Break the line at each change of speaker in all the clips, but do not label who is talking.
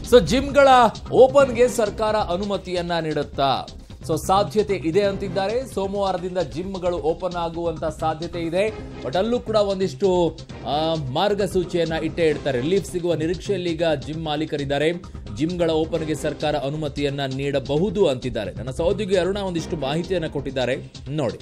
so ಜಿಮ್ಗಳ ಓಪನ್ಗೆ ಸರ್ಕಾರ ಅನುಮತಿಯನ್ನ ನೀಡುತ್ತಾ so ಸಾಧ್ಯತೆ ಇದೆ ಅಂತಿದ್ದಾರೆ ಸೋಮವಾರದಿಂದ ಜಿಮ್ಗಳು ಓಪನ್ ಆಗುವಂತ ಸಾಧ್ಯತೆ ಇದೆ ಬಟ್ ಅಲ್ಲೂ ಕೂಡ ಒಂದಿಷ್ಟು ಆ, ಮಾರ್ಗಸೂಚಿಯನ್ನ ಇಟ್ಟೇ ಇಡ್ತಾರೆ ರಿಲೀಫ್ ಸಿಗುವ ನಿರೀಕ್ಷೆಯಲ್ಲಿ ಈಗ ಜಿಮ್ ಮಾಲೀಕರಿದ್ದಾರೆ ಜಿಮ್ಗಳ ಓಪನ್ಗೆ ಸರ್ಕಾರ ಅನುಮತಿಯನ್ನ ನೀಡಬಹುದು ಅಂತಿದ್ದಾರೆ ನನ್ನ ಸಹೋದ್ಯೋಗಿ ಅರುಣ ಒಂದಿಷ್ಟು ಮಾಹಿತಿಯನ್ನ ಕೊಟ್ಟಿದ್ದಾರೆ ನೋಡಿ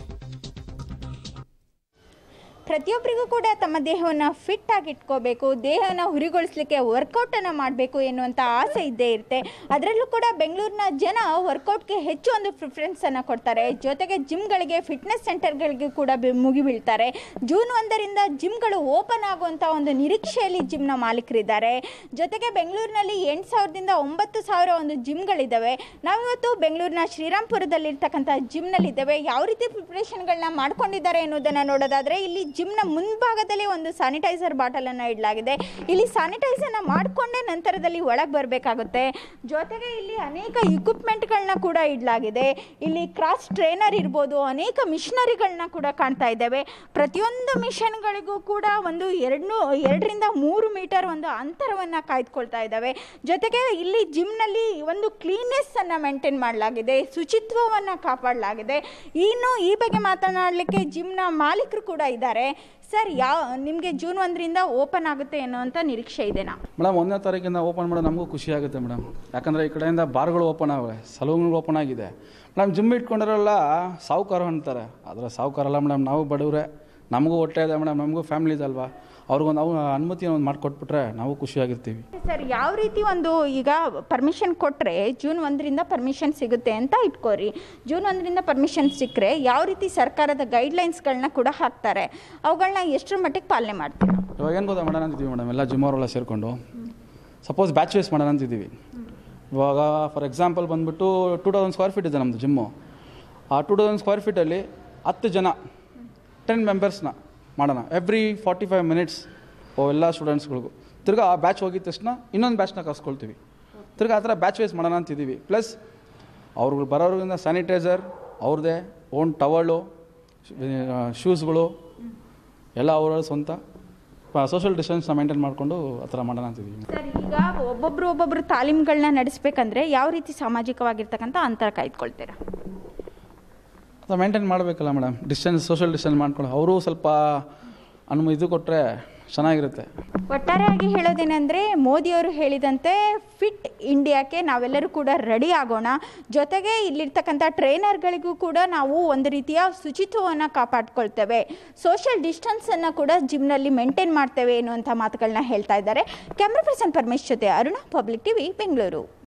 ಪ್ರತಿಯೊಬ್ಬರಿಗೂ ಕೂಡ ತಮ್ಮ ದೇಹವನ್ನು ಫಿಟ್ ಆಗಿ ಇಟ್ಕೋಬೇಕು ದೇಹನ ಹುರಿಗೊಳಿಸ್ಲಿಕ್ಕೆ ವರ್ಕೌಟನ್ನು ಮಾಡಬೇಕು ಎನ್ನುವಂಥ ಆಸೆ ಇದ್ದೇ ಇರುತ್ತೆ ಅದರಲ್ಲೂ ಕೂಡ ಬೆಂಗಳೂರಿನ ಜನ ವರ್ಕೌಟ್ಗೆ ಹೆಚ್ಚು ಒಂದು ಪ್ರಿಫರೆನ್ಸನ್ನು ಕೊಡ್ತಾರೆ ಜೊತೆಗೆ ಜಿಮ್ಗಳಿಗೆ ಫಿಟ್ನೆಸ್ ಸೆಂಟರ್ಗಳಿಗೆ ಕೂಡ ಬಿ- ಮುಗಿಬೀಳ್ತಾರೆ ಜೂನ್ ಒಂದರಿಂದ ಜಿಮ್ಗಳು ಓಪನ್ ಆಗುವಂಥ ಒಂದು ನಿರೀಕ್ಷೆಯಲ್ಲಿ ಜಿಮ್ನ ಮಾಲೀಕರಿದ್ದಾರೆ ಜೊತೆಗೆ ಬೆಂಗಳೂರಿನಲ್ಲಿ ಎಂಟು ಸಾವಿರದಿಂದ ಒಂಬತ್ತು ಸಾವಿರ ಒಂದು ಜಿಮ್ಗಳಿದ್ದಾವೆ ನಾವಿವತ್ತು ಬೆಂಗಳೂರಿನ ಶ್ರೀರಾಮ್ಪುರದಲ್ಲಿರ್ತಕ್ಕಂಥ ಜಿಮ್ನಲ್ಲಿದ್ದೇವೆ ಯಾವ ರೀತಿ ಪ್ರಿಪ್ರೇಷನ್ಗಳನ್ನ ಮಾಡ್ಕೊಂಡಿದ್ದಾರೆ ಎನ್ನುವುದನ್ನು ನೋಡೋದಾದರೆ ಇಲ್ಲಿ ಜಿಮ್ನ ಮುಂಭಾಗದಲ್ಲಿ ಒಂದು ಸ್ಯಾನಿಟೈಸರ್ ಬಾಟಲನ್ನು ಇಡಲಾಗಿದೆ ಇಲ್ಲಿ ಸ್ಯಾನಿಟೈಸರ್ನ ಮಾಡಿಕೊಂಡೇ ನಂತರದಲ್ಲಿ ಒಳಗೆ ಬರಬೇಕಾಗುತ್ತೆ ಜೊತೆಗೆ ಇಲ್ಲಿ ಅನೇಕ ಇಕ್ವಿಪ್ಮೆಂಟ್ಗಳನ್ನ ಕೂಡ ಇಡಲಾಗಿದೆ ಇಲ್ಲಿ ಕ್ರಾಸ್ ಟ್ರೈನರ್ ಇರ್ಬೋದು ಅನೇಕ ಮಿಷನರಿಗಳನ್ನ ಕೂಡ ಕಾಣ್ತಾ ಇದ್ದೇವೆ ಪ್ರತಿಯೊಂದು ಮಿಷನ್ಗಳಿಗೂ ಕೂಡ ಒಂದು ಎರಡು ಎರಡರಿಂದ ಮೂರು ಮೀಟರ್ ಒಂದು ಅಂತರವನ್ನು ಕಾಯ್ದುಕೊಳ್ತಾ ಇದ್ದಾವೆ ಜೊತೆಗೆ ಇಲ್ಲಿ ಜಿಮ್ನಲ್ಲಿ ಒಂದು ಕ್ಲೀನ್ನೆಸ್ ಅನ್ನು ಮೇಂಟೈನ್ ಮಾಡಲಾಗಿದೆ ಶುಚಿತ್ವವನ್ನು ಕಾಪಾಡಲಾಗಿದೆ ಇನ್ನು ಈ ಬಗ್ಗೆ ಮಾತನಾಡಲಿಕ್ಕೆ ಜಿಮ್ನ ಮಾಲೀಕರು ಕೂಡ ಇದ್ದಾರೆ ಸರ್ ಯಾವ ನಿಮಗೆ ಜೂನ್ ಒಂದರಿಂದ ಓಪನ್ ಆಗುತ್ತೆ ಅನ್ನೋಂಥ ನಿರೀಕ್ಷೆ ಇದೆನಾ
ಮೇಡಮ್ ಒಂದನೇ ತಾರೀಕಿಂದ ಓಪನ್ ಮಾಡೋದು ನಮಗೂ ಖುಷಿ ಆಗುತ್ತೆ ಮೇಡಮ್ ಯಾಕಂದರೆ ಈ ಕಡೆಯಿಂದ ಬಾರ್ಗಳು ಓಪನ್ ಆಗಿವೆ ಸಲೂನ್ಗಳು ಓಪನ್ ಆಗಿದೆ ಮೇಡಮ್ ಜಿಮ್ ಇಟ್ಕೊಂಡಿರೋಲ್ಲ ಸಾವುಕಾರ ಅಂತಾರೆ ಆದರೆ ಸಾವುಕಾರ ಅಲ್ಲ ಮೇಡಮ್ ನಾವು ಬಡವ್ರೆ ನಮಗೂ ಹೊಟ್ಟೆ ಇದೆ ಮೇಡಮ್ ನಮಗೂ ಫ್ಯಾಮಿಲಿ ಇದೆ ಅಲ್ವಾ ಅವ್ರಿಗೊಂದು ನಾವು ಅನುಮತಿ ಒಂದು ಮಾಡಿಕೊಟ್ಬಿಟ್ರೆ ನಾವು ಖುಷಿಯಾಗಿರ್ತೀವಿ
ಸರ್ ಯಾವ ರೀತಿ ಒಂದು ಈಗ ಪರ್ಮಿಷನ್ ಕೊಟ್ಟರೆ ಜೂನ್ ಒಂದರಿಂದ ಪರ್ಮಿಷನ್ ಸಿಗುತ್ತೆ ಅಂತ ಇಟ್ಕೋರಿ ಜೂನ್ ಒಂದರಿಂದ ಪರ್ಮಿಷನ್ ಸಿಕ್ಕರೆ ಯಾವ ರೀತಿ ಸರ್ಕಾರದ ಗೈಡ್ಲೈನ್ಸ್ಗಳನ್ನ ಕೂಡ ಹಾಕ್ತಾರೆ ಅವುಗಳನ್ನ ಎಷ್ಟರ ಮಟ್ಟಿಗೆ ಪಾಲನೆ ಮಾಡ್ತೀರಾ
ಇವಾಗ ಏನು ಗೊತ್ತಾ ಮಾಡೋಣ ಅಂತಿದ್ದೀವಿ ಮೇಡಮ್ ಎಲ್ಲ ಜಿಮ್ ಅವರೆಲ್ಲ ಸೇರಿಕೊಂಡು ಸಪೋಸ್ ಬ್ಯಾಚ್ ವೈಸ್ ಮಾಡೋಣ ಅಂತಿದ್ದೀವಿ ಇವಾಗ ಫಾರ್ ಎಕ್ಸಾಂಪಲ್ ಬಂದುಬಿಟ್ಟು ಟೂ ತೌಸಂಡ್ ಸ್ಕ್ವೇರ್ ಫೀಟ್ ಇದೆ ನಮ್ಮದು ಜಿಮ್ಮು ಆ ಟೂ ತೌಸಂಡ್ ಸ್ಕ್ವೇರ್ ಫೀಟಲ್ಲಿ ಹತ್ತು ಜನ ಟೆನ್ ಮೆಂಬರ್ಸ್ನ ಮಾಡೋಣ ಎವ್ರಿ ಫಾರ್ಟಿ ಫೈವ್ ಮಿನಿಟ್ಸ್ ಓ ಎಲ್ಲ ಸ್ಟೂಡೆಂಟ್ಸ್ಗಳಿಗೂ ತಿರ್ಗಾ ಆ ಬ್ಯಾಚ್ ಹೋಗಿದ ತಕ್ಷಣ ಇನ್ನೊಂದು ಬ್ಯಾಚ್ನ ಕರ್ಸ್ಕೊಳ್ತೀವಿ ತಿರ್ಗಾ ಆ ಥರ ಬ್ಯಾಚ್ ವೈಸ್ ಮಾಡೋಣ ಅಂತಿದ್ದೀವಿ ಪ್ಲಸ್ ಅವ್ರಿಗೆ ಬರೋದ್ರಿಂದ ಸ್ಯಾನಿಟೈಸರ್ ಅವ್ರದ್ದೇ ಓನ್ ಟವಳು ಶೂಸ್ಗಳು ಎಲ್ಲ ಅವರ ಸ್ವಂತ ಸೋಷಿಯಲ್ ಡಿಸ್ಟೆನ್ಸ್ನ ಮೇಂಟೈನ್ ಮಾಡಿಕೊಂಡು ಆ ಥರ ಮಾಡೋಣ ಅಂತಿದ್ದೀವಿ
ಸರ್ ಈಗ ಒಬ್ಬೊಬ್ರು ಒಬ್ಬೊಬ್ರು ತಾಲೀಮ್ಗಳನ್ನ ನಡೆಸ್ಬೇಕಂದ್ರೆ ಯಾವ ರೀತಿ ಸಾಮಾಜಿಕವಾಗಿರ್ತಕ್ಕಂಥ ಅಂತರ ಕಾಯ್ದುಕೊಳ್ತೀರಾ
ಅದು ಮೇಂಟೈನ್ ಮಾಡಬೇಕಲ್ಲ ಮೇಡಮ್ ಡಿಸ್ಟೆನ್ಸ್ ಸೋಷಿಯಲ್ ಡಿಸ್ಟೆನ್ಸ್ ಮಾಡ್ಕೊಂಡು ಅವರು ಸ್ವಲ್ಪ ಅನುಮ ಇದು ಕೊಟ್ಟರೆ ಚೆನ್ನಾಗಿರುತ್ತೆ
ಒಟ್ಟಾರೆಯಾಗಿ ಹೇಳೋದೇನೆಂದರೆ ಮೋದಿಯವರು ಹೇಳಿದಂತೆ ಫಿಟ್ ಇಂಡಿಯಾಕ್ಕೆ ನಾವೆಲ್ಲರೂ ಕೂಡ ರೆಡಿ ಆಗೋಣ ಜೊತೆಗೆ ಇಲ್ಲಿರ್ತಕ್ಕಂಥ ಟ್ರೈನರ್ಗಳಿಗೂ ಕೂಡ ನಾವು ಒಂದು ರೀತಿಯ ಶುಚಿತ್ವವನ್ನು ಕಾಪಾಡ್ಕೊಳ್ತೇವೆ ಸೋಷಿಯಲ್ ಡಿಸ್ಟೆನ್ಸನ್ನು ಕೂಡ ಜಿಮ್ನಲ್ಲಿ ಮೇಂಟೈನ್ ಮಾಡ್ತೇವೆ ಎನ್ನುವಂಥ ಮಾತುಗಳನ್ನ ಹೇಳ್ತಾ ಇದ್ದಾರೆ ಕ್ಯಾಮ್ರಾ ಪರ್ಸನ್ ಪರಮೇಶ್ ಜೊತೆ ಅರುಣ ಪಬ್ಲಿಕ್ ಟಿವಿ ಬೆಂಗಳೂರು